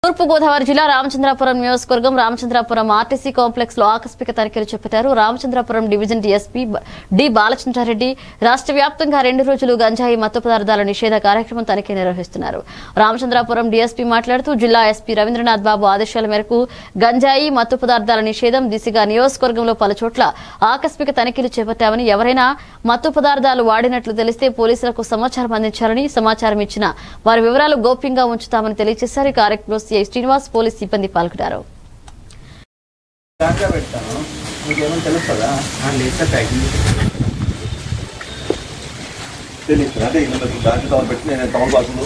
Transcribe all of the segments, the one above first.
తూర్పు గోదావరి జిల్లా రామచంద్రాపురం నియోజకవర్గం రామచంద్రాపురం ఆర్టీసీ కాంప్లెక్స్ లో ఆకస్మిక తనిఖీలు చేపట్టారు రామచంద్రాపురం డివిజన్ డీఎస్పీ బ- డి బాలచంద్రారెడ్డి రాష్ట్ర వ్యాప్తంగా రెండు రోజులు గంజాయి మత్తు పదార్థాల నిషేధ కార్యక్రమం తనిఖీ నిర్వహిస్తున్నారు రామచంద్రాపురం డీఎస్పీ మాట్లాడుతూ జిల్లా ఎస్పీ రవీంద్రనాథ్ బాబు ఆదేశాల మేరకు గంజాయి మత్తు పదార్థాల నిషేధం దిశగా నియోజకవర్గంలో పలుచోట్ల ఆకస్మిక తనిఖీలు చేపట్టామని ఎవరైనా మత్తు పదార్థాలు వాడినట్లు తెలిస్తే పోలీసులకు సమాచారం అందించాలని సమాచారం ఇచ్చిన వారి వివరాలు గోప్యంగా ఉంచుతామని తెలియజేశారు ఈ కార్యక్రమంలో సిఐ శ్రీనివాస్ పోలీస్ సిబ్బంది పాల్గొన్నారు దాంట్లో పెడతాను మీకు ఏమైనా తెలుస్తుందా లేదు సార్ ప్యాకింగ్ తెలియదు అంటే ఇంకా మీకు బ్యాంక్ కవర్ పెట్టి నేను కవర్ బాక్సులు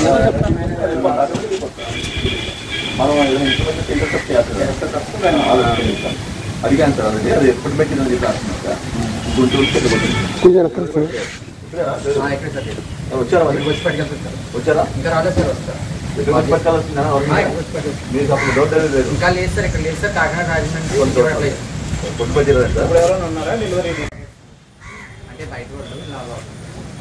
మనం ఏదైనా ఇన్ఫర్మేషన్ ఇంటర్సెప్ట్ చేస్తాం ఆలోచించాం అడిగాను సార్ అది అది ఎప్పుడు పెట్టిందని చెప్పి రాస్తున్నాను సార్ గుంటూరు పెట్టుబడి వచ్చారా మరి? వచ్చి పట్టుకెళ్తారు సార్ వచ్చారా ఇంకా రాలేదు సార్ వస్తారు ఎక్కడ వచ్చి పట్టుకెళ్ళాల్సిందా? వచ్చి పట్టుకెళ్తారు. మీకు అప్పుడు డౌట్ అనేది లేదు ఇంకా లేదు సార్ ఇక్కడ లేదు సార్ కాకినాడ రాజమండ్రి కొంచెం విజయవాడ లేదు. పుట్టుపతి లేదు సార్ ఎవరైనా ఉన్నారా డెలివరీ అంటే బయట వాళ్ళు ఇలా లోపల.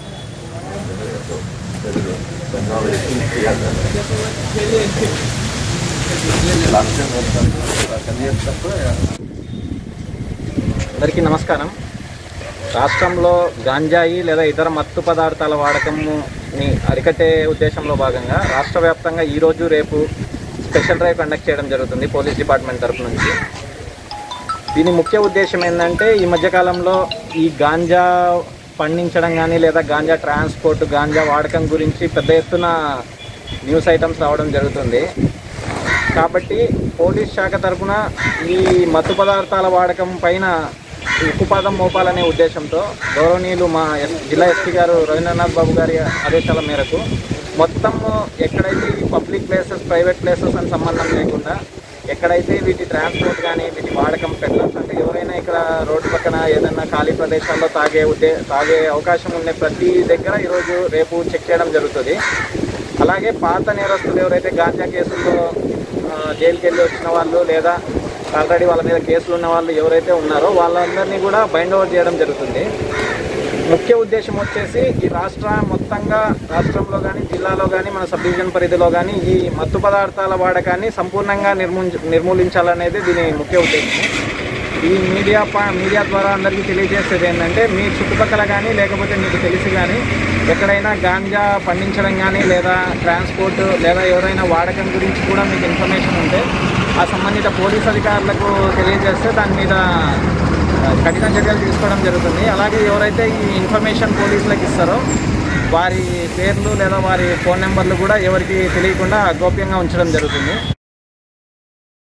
అందరికీ నమస్కారం రాష్ట్రంలో గాంజాయి లేదా ఇతర మత్తు పదార్థాల వాడకంని అరికట్టే ఉద్దేశంలో భాగంగా రాష్ట్ర వ్యాప్తంగా ఈరోజు రేపు స్పెషల్ డ్రైవ్ కండక్ట్ చేయడం జరుగుతుంది పోలీస్ డిపార్ట్మెంట్ తరపు నుంచి దీని ముఖ్య ఉద్దేశం ఏంటంటే ఈ మధ్యకాలంలో ఈ గాంజా పండించడం కానీ లేదా గాంజా ట్రాన్స్పోర్ట్ గాంజా వాడకం గురించి పెద్ద ఎత్తున న్యూస్ ఐటమ్స్ రావడం జరుగుతుంది కాబట్టి పోలీస్ శాఖ తరఫున ఈ మత్తు పదార్థాల వాడకం పైన ఉక్కుపాదం మోపాలనే ఉద్దేశంతో గౌరవనీయులు మా ఎస్- జిల్లా ఎస్పీ గారు రవీంద్రనాథ్ బాబు గారి ఆదేశాల మేరకు మొత్తం ఎక్కడైతే ఈ పబ్లిక్ ప్లేసెస్ ప్రైవేట్ ప్లేసెస్ అని సంబంధం లేకుండా ఎక్కడైతే వీటి ట్రాన్స్పోర్ట్ కానీ వీటి వాడకం పెట్టాల్సి అంటే ఎవరైనా ఇక్కడ రోడ్డు పక్కన ఏదైనా ఖాళీ ప్రదేశాల్లో తాగే ఉద్దే తాగే అవకాశం ఉండే ప్రతి దగ్గర ఈరోజు రేపు చెక్ చేయడం జరుగుతుంది అలాగే పాత నేరస్తులు ఎవరైతే గాంజా కేసుల్లో ఆ, జైలుకి వెళ్ళి వచ్చిన వాళ్ళు లేదా ఆల్రెడీ వాళ్ళ మీద కేసులు ఉన్న వాళ్ళు ఎవరైతే ఉన్నారో వాళ్ళందరినీ కూడా బైండ్ ఓవర్ చేయడం జరుగుతుంది ముఖ్య ఉద్దేశం వచ్చేసి ఈ రాష్ట్ర మొత్తంగా రాష్ట్రంలో కానీ జిల్లాలో కానీ మన సబ్ డివిజన్ పరిధిలో కానీ ఈ మత్తు పదార్థాల వాడకాన్ని సంపూర్ణంగా నిర్మూలించ నిర్మూలించాలనేది దీని ముఖ్య ఉద్దేశం ఈ మీడియా పా- మీడియా ద్వారా అందరికీ తెలియజేసేది ఏంటంటే మీ చుట్టుపక్కల కానీ లేకపోతే మీకు తెలిసి కానీ ఎక్కడైనా గాంజా పండించడం కానీ లేదా ట్రాన్స్పోర్ట్ లేదా ఎవరైనా వాడకం గురించి కూడా మీకు ఇన్ఫర్మేషన్ ఉంటే ఆ సంబంధిత పోలీస్ అధికారులకు తెలియజేస్తే దాని మీద ఆ, కఠిన చర్యలు తీసుకోవడం జరుగుతుంది అలాగే ఎవరైతే ఈ ఇన్ఫర్మేషన్ పోలీసులకు ఇస్తారో వారి పేర్లు లేదా వారి ఫోన్ నెంబర్లు కూడా ఎవరికి తెలియకుండా గోప్యంగా ఉంచడం జరుగుతుంది